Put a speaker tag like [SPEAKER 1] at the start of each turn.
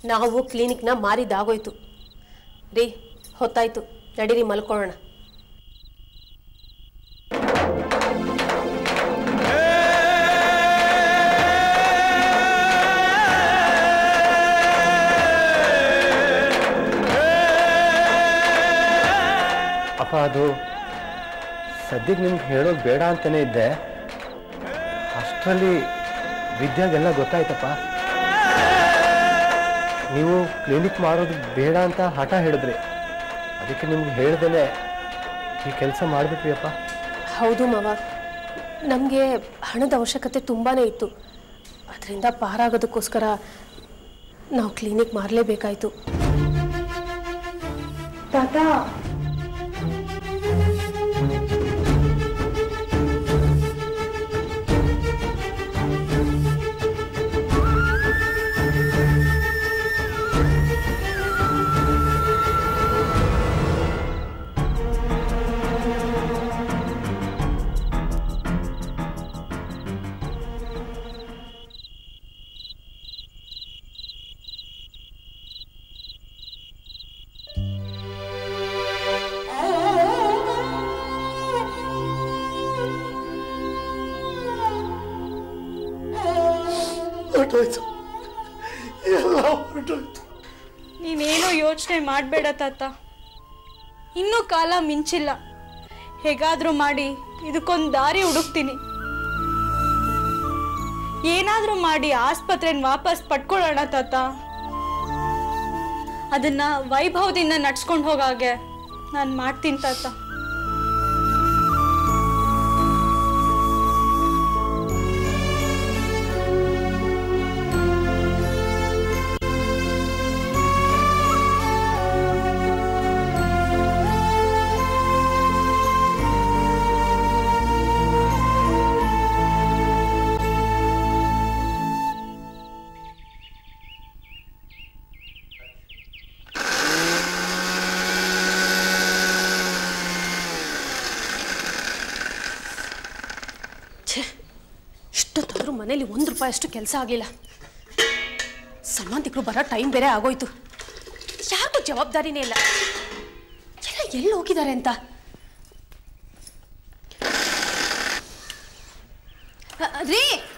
[SPEAKER 1] ನಾವು ಕ್ಲಿನಿಕ್ನ ಮಾರಿದಾಗೋಯ್ತು ರೀ ಹೊತ್ತಾಯ್ತು ನಡೀರಿ ಮಲ್ಕೊಳ್ಳೋಣ
[SPEAKER 2] ಅಪ್ಪ ಅದು ಸದ್ಯಕ್ಕೆ ನಿಮ್ಗೆ ಹೇಳೋದು ಬೇಡ ಅಂತಲೇ ಇದ್ದೆ ಅಷ್ಟರಲ್ಲಿ ವಿದ್ಯಾಗೆಲ್ಲ ಗೊತ್ತಾಯ್ತಪ್ಪ ನೀವು ಕ್ಲಿನಿಕ್ ಮಾಡೋದು ಬೇಡ ಅಂತ ಹಠ ಹಿಡಿದ್ರಿ ಅದಕ್ಕೆ ನಿಮ್ಗೆ ಹೇಳ್ದೇನೆ ಈ ಕೆಲಸ ಮಾಡಿಬಿಟ್ವಿ ಅಪ್ಪ
[SPEAKER 1] ಹೌದು ಮಾವ ನಮಗೆ ಹಣದ ಅವಶ್ಯಕತೆ ತುಂಬಾ ಇತ್ತು ಅದರಿಂದ ಪಾರಾಗೋದಕ್ಕೋಸ್ಕರ ನಾವು ಕ್ಲಿನಿಕ್ ಮಾರಲೇಬೇಕಾಯ್ತು
[SPEAKER 3] ತಾತ
[SPEAKER 4] ಹೊರಟೋಯ್ತು ಎಲ್ಲ ಹೊರಟೋಯ್ತು
[SPEAKER 5] ನೀನೇನು ಯೋಚನೆ ಮಾಡಬೇಡ ತಾತ ಇನ್ನೂ ಕಾಲ ಮಿಂಚಿಲ್ಲ ಹೇಗಾದ್ರೂ ಮಾಡಿ ಇದಕ್ಕೊಂದು ದಾರಿ ಹುಡುಕ್ತೀನಿ ಏನಾದ್ರೂ ಮಾಡಿ ಆಸ್ಪತ್ರೆನ ವಾಪಸ್ ಪಡ್ಕೊಳ್ಳೋಣ ತಾತ ಅದನ್ನ ವೈಭವದಿಂದ ನಡ್ಸ್ಕೊಂಡು ಹೋಗಾಗೆ ನಾನು ಮಾಡ್ತೀನಿ ತಾತ
[SPEAKER 1] ಛೇ ಇಷ್ಟೊತ್ತಾದರೂ ಮನೇಲಿ ಒಂದು ರೂಪಾಯಿ ಅಷ್ಟು ಕೆಲಸ ಆಗಲಿಲ್ಲ ಸಂಬಂಧಿಕರು ಬರೋ ಟೈಮ್ ಬೇರೆ ಆಗೋಯ್ತು ಯಾರಿಗೂ ಜವಾಬ್ದಾರಿನೇ ಇಲ್ಲ ಎಲ್ಲ ಎಲ್ಲಿ ಹೋಗಿದ್ದಾರೆ ಅಂತ ಅ, ರೀ